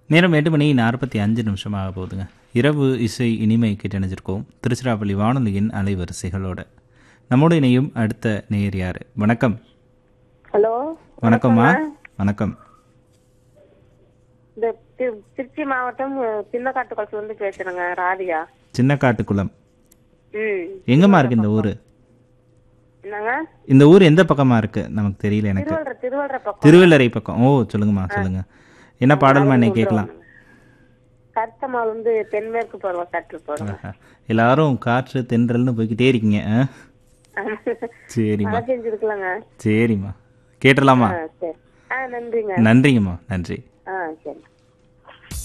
நேரம் எட்டு மணி நாற்பத்தி அஞ்சு நிமிஷமாக போகுதுங்க இரவு இசை இனிமை கிட்டணிஞ்சிருக்கோம் திருச்சிராப்பள்ளி வானொலியின் அலைவரிசைகளோட நம்மோடு இணையும் அடுத்த நேயர் யாரு வணக்கம் ஹலோ வணக்கம்மா வணக்கம் இந்த தி- திருச்சி மாவட்டம் சின்னக்காட்டுக்குளத்துல இருந்து பேசுறேங்க ராதிகா சின்ன காட்டுக்குளம் ம் எங்கம்மா இருக்கு இந்த ஊர் என்னங்க இந்த ஊர் எந்த பக்கமா இருக்கு நமக்கு தெரியல எனக்கு திருவள்ளுவர் திருவள்ளுவர் பக்கம் திருவள்ளரை பக்கம் ஓ சொல்லுங்கம்மா சொல்லுங்க என்ன பாடல்மா இன்னைக்கு கேட்கலாம் கருத்தமால் வந்து தென்மேற்கு பருவ காற்று போறோம் ஆஹா. எல்லாரும் காற்று தென்றல்னு போய்கிட்டே இருக்கீங்க ஆ? சரிம்மா மழை செஞ்சிருக்கலாங்க சரிம்மா கேட்டுடலாமா ஆ சரி ஆ நன்றிங்க நன்றிங்கம்மா நன்றி ஆ சரி